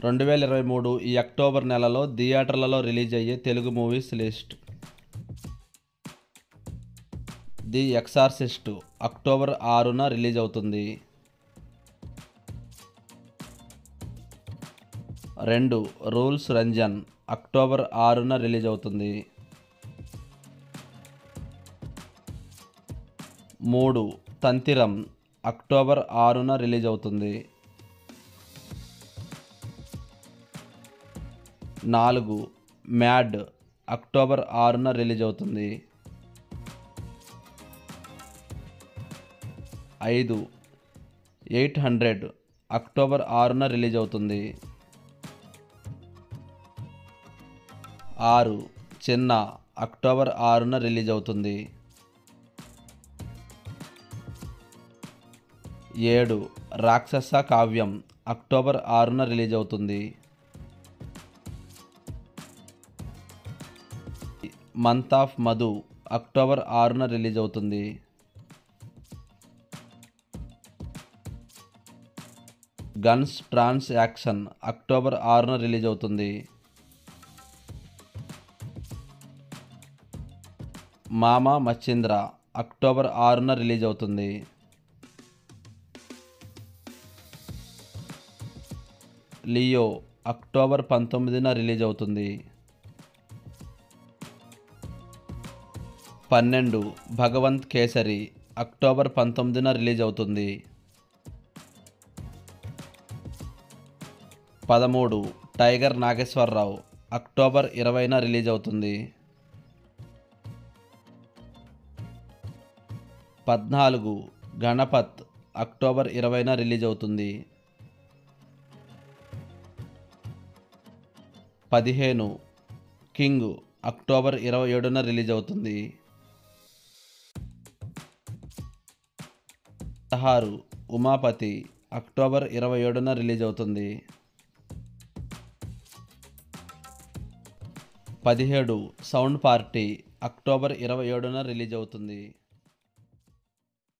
రెండు వేల ఇరవై మూడు ఈ అక్టోబర్ నెలలో థియేటర్లలో రిలీజ్ అయ్యే Telugu movies list the exorcist October ఆరున రిలీజ్ అవుతుంది రెండు రూల్స్ రంజన్ అక్టోబర్ ఆరున రిలీజ్ అవుతుంది మూడు తంతిరం అక్టోబర్ ఆరున రిలీజ్ అవుతుంది నాలుగు మ్యాడ్ అక్టోబర్ ఆరున రిలీజ్ అవుతుంది ఐదు ఎయిట్ హండ్రెడ్ అక్టోబర్ ఆరున రిలీజ్ అవుతుంది ఆరు చిన్న అక్టోబర్ ఆరున రిలీజ్ అవుతుంది ఏడు రాక్షస కావ్యం అక్టోబర్ ఆరున రిలీజ్ అవుతుంది మంత్ ఆఫ్ మధు అక్టోబర్ ఆరున రిలీజ్ అవుతుంది గన్స్ ట్రాన్స్ యాక్షన్ అక్టోబర్ ఆరున రిలీజ్ అవుతుంది మామ మచ్చింద్ర అక్టోబర్ ఆరున రిలీజ్ అవుతుంది లియో అక్టోబర్ పంతొమ్మిదిన రిలీజ్ అవుతుంది పన్నెండు భగవంత్ కేసరి అక్టోబర్ పంతొమ్మిదిన రిలీజ్ అవుతుంది పదమూడు టైగర్ నాగేశ్వరరావు అక్టోబర్ ఇరవైన రిలీజ్ అవుతుంది పద్నాలుగు గణపత్ అక్టోబర్ ఇరవైన రిలీజ్ అవుతుంది పదిహేను కింగ్ అక్టోబర్ ఇరవై ఏడున రిలీజ్ అవుతుంది పదహారు ఉమాపతి అక్టోబర్ ఇరవై ఏడున రిలీజ్ అవుతుంది పదిహేడు సౌండ్ పార్టీ అక్టోబర్ ఇరవై ఏడున రిలీజ్ అవుతుంది